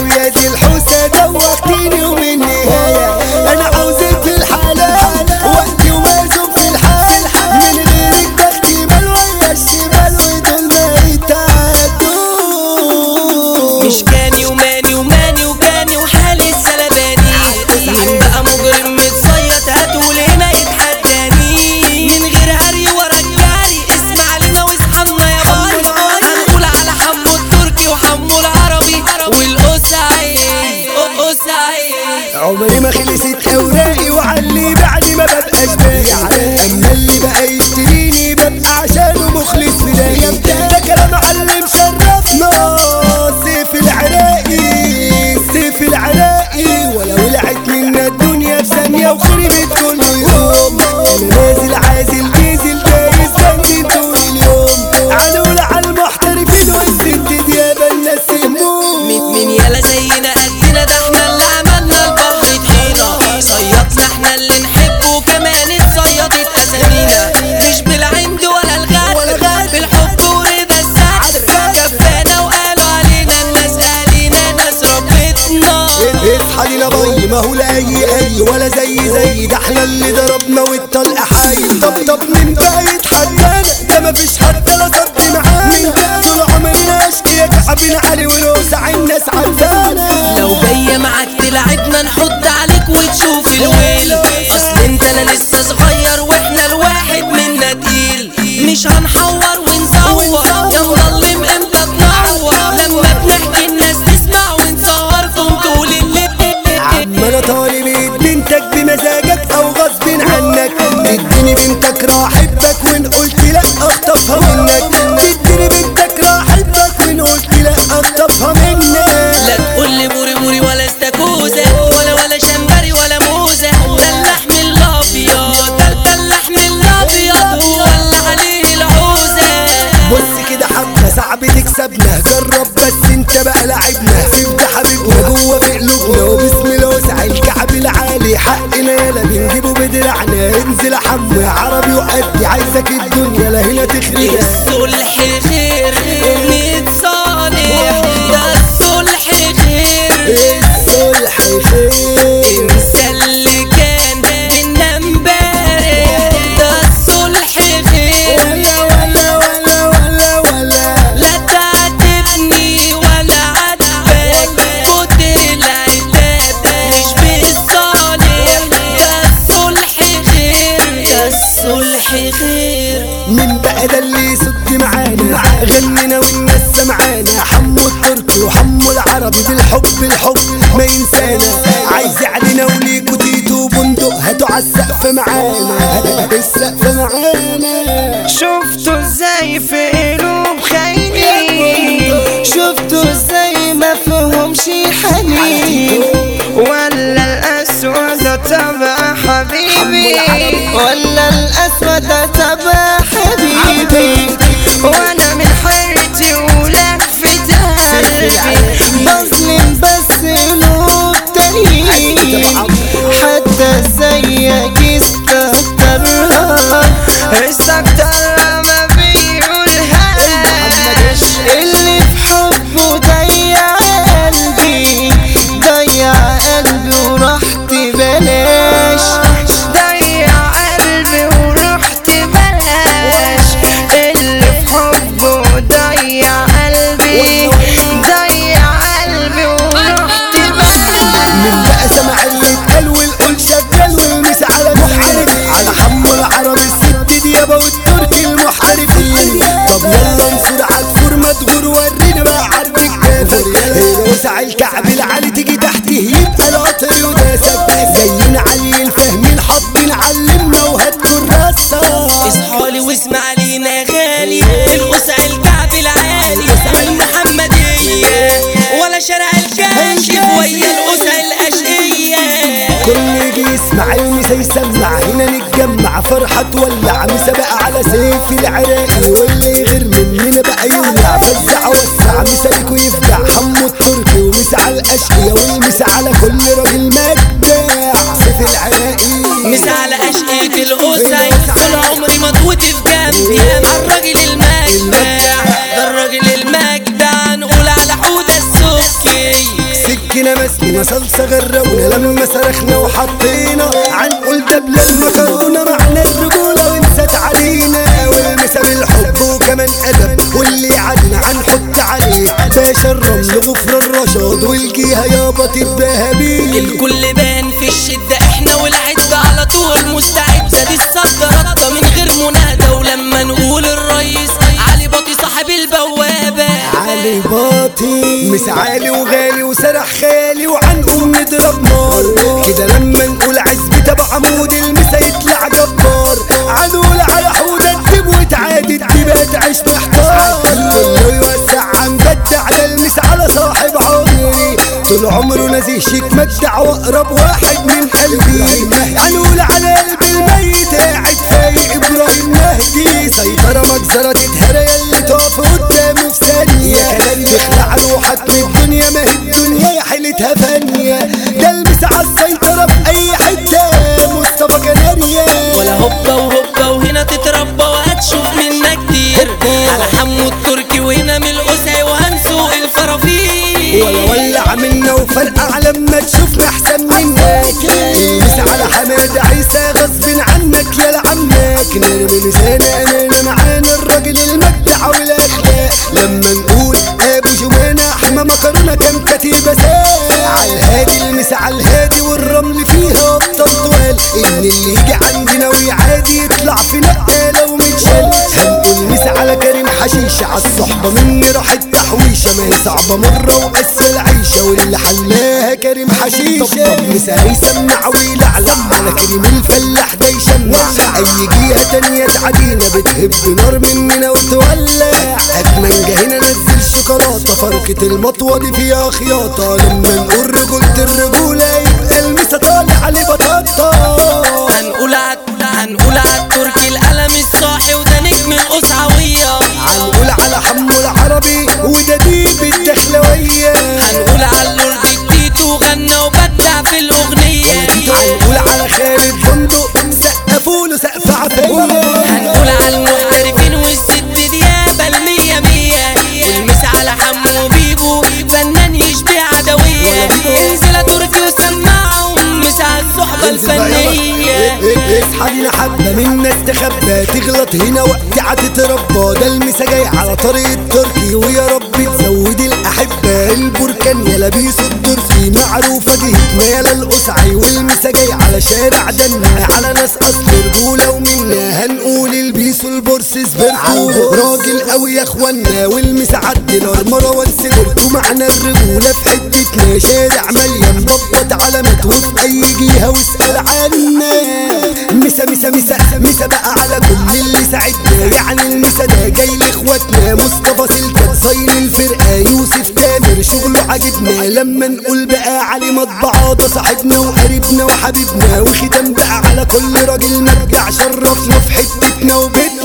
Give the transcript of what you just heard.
ويا دي الحوسة دوختيني ومن نهاية انا عاوزك في الحلال وقتي ومازوق في الحال من غيرك بختي مال ويا الشمال ودول ما يتعدوش مش كاني وماني وماني وكاني وحالي السلباني مين بقى مجرم متصيط هتقول هنا يتحداني من غير هري ورا الجاري اسمع علينا واصحابنا يا باري هنقول على حمو التركي وحمو العربي والقسعي قسعي عمري ما خلصت اوراقي وعلي بعدي ما ببقاش باقي اما اللي بقى يشتريني ببقى عشانه مخلص ولاقي ده كلام علم شرفنا سيف العراقي سيف العراقي ولو ولعت منا الدنيا في ثانية وخربت كل يوم انا نازل عازل ديزل دايس بنزين طول اليوم عنول على المحترفين والست ديابة الناس يهموم مين مين يالا زينا قدنا ده احنا اللي عملنا البحر طحينة صيادنا احنا اللي نحبه كمان اتصيدت اسامينا مش بالعند ولا الغد بالحب ورضا السعد كفانا وقالوا علينا الناس قالينا ناس ربتنا اصحى لينا باي ما هو لا اي اي ولا زي زي ده احنا اللي ضربنا والطلق حي طب طب مين بقى يتحدانا ده ما فيش حد لا صد معانا طول عمرنا اشقيا كعبين علي ونوسع الناس عايزانا لو جاية معاك تلعبنا نحط عليك وتشوف الويل اصل انت لا لسه صغير واحنا الواحد منا تقيل مش هنحور ونصور يا مضلم امتى تنور لما بنحكي الناس تسمع ونصوركم طول الليل ما انا طالب ايد بنتك بمزاجك او غصب عنك تديني بنتك راحبك وان قلت لا اخطفها منك تديني بنتك راحبك وان قلت لا اخطفها منك لا تقول لي بوري بوري ولا استاكوزة ولا ولا شمبري ولا موزة ده اللحم الابيض ده ده اللحم الابيض هو اللي عليه العوزة بص كده حبة صعب تكسبنا جرب بس انت بقى لعبنا سيب ده حبيبنا جوه في قلوبنا وبسم الله وسع الكعب العالي حقنا يلا بنجيبه بدراعنا انزل يا حمو يا عربي وقدي عايزك الدنيا لا هنا تخرجها الصلح خير ميت صالح ده الصلح خير الصلح خير انسى اللي كان منا امبارح ده الصلح خير ولا ولا ولا ولا ولا لا تعاتبني ولا عاتبك كتر العتاب مش بالصالح ده الصلح خير ده الصلح خير مين بقى ده اللي يصد معانا غنينا والناس سمعانا حمو التركي وحمو العربي بالحب الحب ما ينسانا عايز علينا وليكوا تيتو بندق هاتوا عالسقف معانا السقف معانا شفتوا ازاي في قلوب خاينين شفتوا ازاي ما فيهمش حنين ولا الاسود تبع حبيبي ولا الاسود تبع حبيبي وانا من حيرتي ولفت قلبي بظلم بس قلوب تانيين حتى زيك استكترها استكترها ما بيقولهاش اللي في حبه ضيع قلبي ضيع قلبي ورحت بلاش ضيع قلبي ورحت بلاش اللي في حبه ضيع قلبي ضيع قلبي ورحت من بلاش بقى سمع اللي اتقال والقول شغال والمس على محارب على حمو العربي الست ديابة والتركي المحترفين طب يلا انصر على الفور مدغور ورينا بقى عرض الكافر هنا وسع الكعب العالي تيجي تحته يبقى القطر وداسك زينا علي الفاهمين حاطين علمنا وهاتوا الرصة اصحالي واسمع لينا يا غالي القسع الكعب العالي والمحمدية ولا شارع الكاشف ويا القسع الأشقية كل يجي يسمع المسا يسمع هنا نتجمع فرحة تولع مسابقة على سيف العراقي واللي يغير مننا بقى يولع فزع وسع مسالك ويفجع حمو التركي ومسا على الأشقية والمسا على كل راجل مجدع سيف العراقي مس على أشقية القسع طول عمري مضغوط في جنبي مع الراجل المجدع ده الراجل المجدع نقول على حودة السكي سكة جينا مسكنا صلصة غرونا لما صرخنا وحطينا عنقول دبلة المكرونة معنى الرجولة ونسيت علينا والمسا بالحب وكمان أدب واللي عدنا هنحط عليه باشا الرمل غفر الرشاد والجيها يابا تتباهى بيه الكل بان في الشدة احنا والعدة على طول مستعدة دي الصد ردة من غير منادى ولما نقول الرئيس علي باطي صاحب البوابة علي باطي مس عالي وغالي وسرح خيالي وعنقوم نضرب نار كده لما نقول عزبة ابو عمود المسا يطلع جبار عنقول على حودة تجيب وتعادي تبقى تعيش محتار كله يوسع عن بدع ده المس على صاحب عمري طول عمره نزيه شيك مدع واقرب واحد من قلبي عنقول على قلبي الميت قاعد فايق ابراهيم مهدي سيطرة مجزرة تتهرى يلي تقف قدامه في ثانية تخلع روحك من الدنيا ما هي الدنيا يا حيلتها فانية ده المس على السيطرة في أي حتة مصطفى جناريا ولا هوبا وهوبا وهنا تتربى وهتشوف منا كتير على حمو التركي وهنا من القسعي وهنسوق الفرافير ولا ولع منا وفرقع لما تشوفنا احسن منك المس على حماد عيسى غصب عنك يا لعمك نرمي لسان امانه معانا الراجل المجدع والاخلاق لما نقول ابو جمانه احمى مكرونه كان كتيبه ساعة على الهادي المس على الهادي والرمل فيها ابطال طوال ان اللي يجي عندنا ويعادي يطلع في نقاله ومتشال هنقول مس على كريم حشيشه على الصحبه مني راحت تحويشه ما هي صعبه مره وقاسيه العيشه واللي حلاها كريم حشيشه مسا يسمع ويلعلع على كريم الفلاح ده يشمع اي جهه تانية تعدينا بتهب نار مننا وتولع اجمل هنا نزل شوكولاته فرقه المطوه دي فيها خياطه لما نقول رجوله الرجوله يبقى المسا طالع عليه بطاطا هنقول عد هنقول على التركي القلم الصاحي وده نجم القصعوية هنقول على حمو العربي وده ديب الدخلويه هنقول على اللورد التيتو غنى وبدع في الأغنية هنقول على خالد بندق سقفوا له سقف عفيه هنقول على المحترفين والست ديابة المية مية والمس على حمو بيبو فنان يشبه عدوية انزل يا تركي وسمعهم مس على الصحبة الفنية اصحى لينا حبة منا استخبى تغلط هنا وقت هتتربى ده المسا جاي على طريق التركي ويا رب تزود الأحبة البركان يا لبيس الدرفي معروفة دي هتنا يا القسعي والمسا جاي على شارع دنا على ناس أصل رجولة ومنا هنقول البيس والبورس سبرتو راجل قوي يا اخوانا والمسا عدي نار مروان سبرتو معنا الرجولة في حتتنا شارع مليان ضبط علامات وفي أي جهة واسأل عنا مسا مسا مسا مسا بقى على كل اللي ساعدنا يعني المسا ده جاي لاخواتنا مصطفى سلكت صين الفرقة يوسف تامر شغله عاجبنا لما نقول بقى علي مطبعة ده صاحبنا وقريبنا وحبيبنا وختام بقى على كل راجل مرجع شرفنا في حتتنا وبيتنا